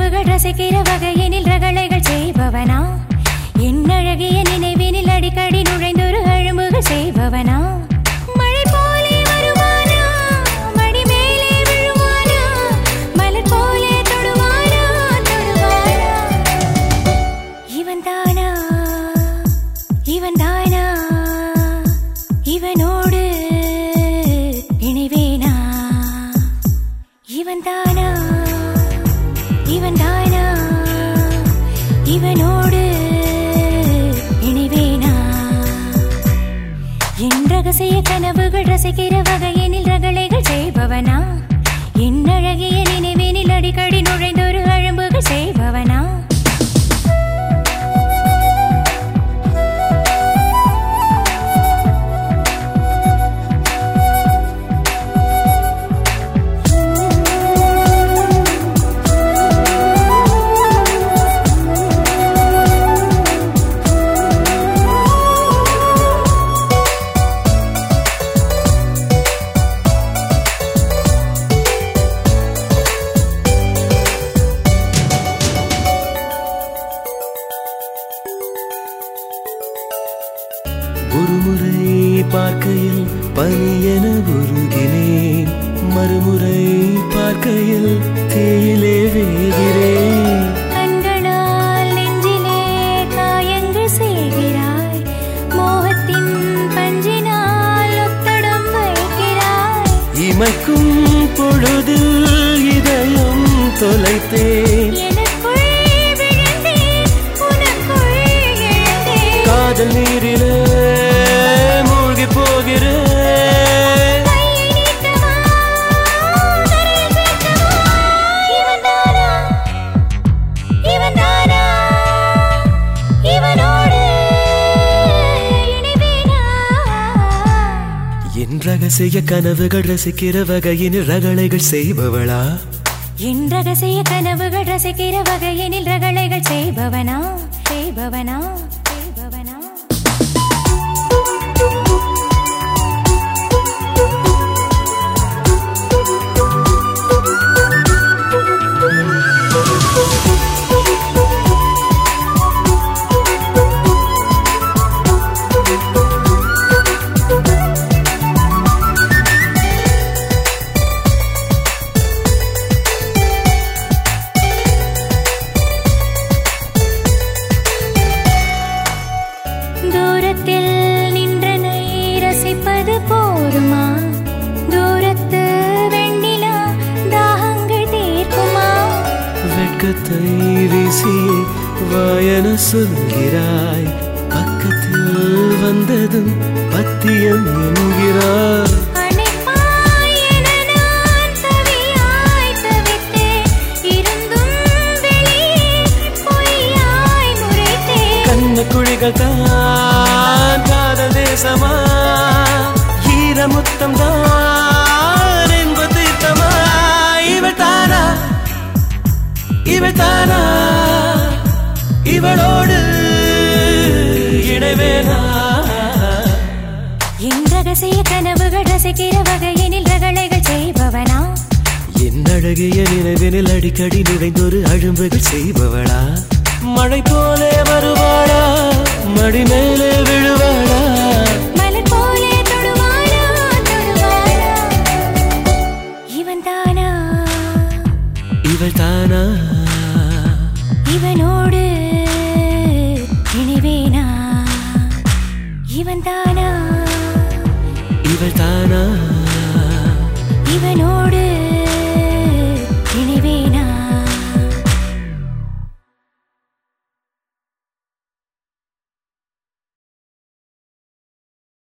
கனவுகள் ரசிக்கிற வகையினில் ரகளைகள் செய்பவனா என் அழகிய நினைவினில் அடிக்கடி நுழைந்தொரு அழும்புகள் செய்பவனா மழை போலே வருவானா மடி மேலே விழுவானா மலர் போலே தொடுவானா தொடுவானா இவன் தானா இவன் தானா இவனோடு இணைவேனா இவன் தானா இவன் தானா இவனோடு இணைவேனா என் ரகசிய கனவுகள் ரசிக்கிற வகையினில் ரகளைகள் செய்பவனா என் அழகிய நினைவினில் அடிக்கடி நுழைந்தொரு அழம்புகள் செய்பவனா ஒருமுறை பார்க்கையில் பனியென உருகினேன் மறுமுறை பார்க்கையில் தேயிலே வேகிறேன் கண்களால் நெஞ்சிலே காயங்கள் செய்கிறாய் மோகத்தின் பஞ்சினால் ஒத்தடம் வைக்கிறாய் இமைக்கும் பொழுதில் இதயம் தொலைத்தேன் எனக்குள் விழுந்தேன் உனக்குள் எழுந்தேன் காதல் நீரிலே மூழ்கி போகிறேன் கையை நீட்டவா கரையில் சேர்க்கவா இவன் தானா இவன் தானா இவனோடு இணைவேனா என் ரகசிய கனவுகள் ரசிக்கிற வகையின் ரகளைகள் செய்பவளா என் ரகசிய கனவுகள் ரசிக்கிற வகையினில் ரகளைகள் செய்பவனா செய்பவனா செய்பவனா தூரத்தில் நின்றனை ரசிப்பது போருமா தூரத்து வெண்ணிலா தாகங்கள் தீர்க்குமா வெட்கத்தை வீசி வாயன சொல்கிறாய் பக்கத்தில் வந்ததும் பத்தியம் என்கிறாய் அணைப்பாய் என நான் தவியாய் தவித்தேன் இருந்தும் வெளியே பொய்யாய் முறைத்தேன் கண்ண குழிகள் தான் காதல் தேசமா ஈரமுத்தம் தான் என்பது தீர்த்தமா இவள் தானா இவள் தானா இவளோடு இணைவேனா என் ரகசிய கனவுகள் ரசிக்கிற வகையினில் ரகளைகள் செய்பவனா என் அழகிய நினைவினில் அடிக்கடி நிறைந்தொரு அழும்புகள் செய்பவளா மழை போலே வருவாளா மடி மேலே விழுவாளா மலர் போலே தொடுவானா தொடுவானா இவன் தானா இவள் தானா இவனோடு இணைவேனா இவன் தானா இவள் தானா இவனோடு